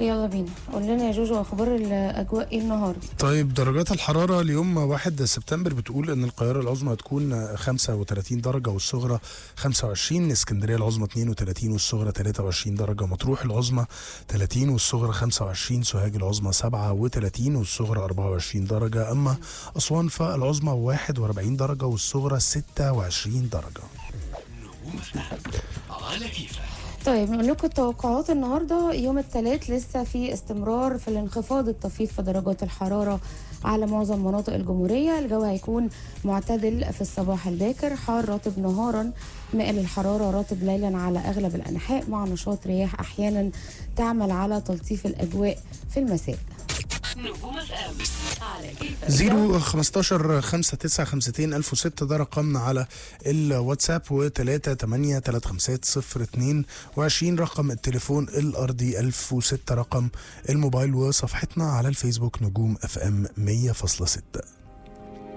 يلا بينا قول لنا يا جوجو اخبار الاجواء ايه النهارده طيب درجات الحرارة اليوم 1 سبتمبر بتقول ان القاهرة العظمى هتكون 35 درجة والصغرى 25 اسكندرية العظمى 32 والصغرى 23 درجة مطروح العظمى 30 والصغرى 25 سوهاج العظمى 37 والصغرى 24 درجة اما اسوان فالعظمى 41 درجة والصغرى 26 درجة على كيفك طيب نقول لكم التوقعات النهارده يوم الثلاث لسه في استمرار في الانخفاض الطفيف في درجات الحراره على معظم مناطق الجمهوريه الجو هيكون معتدل في الصباح الباكر حار رطب نهارا مائل الحراره رطب ليلا على اغلب الانحاء مع نشاط رياح احيانا تعمل على تلطيف الاجواء في المساء نجوم اف ام على كيفك 0 15 5 9 52 1006 ده رقمنا على الواتساب و 3 8 3 5 0 2 و20 رقم التليفون الارضي 1006 رقم الموبايل وصفحتنا على الفيسبوك نجوم اف ام 100.6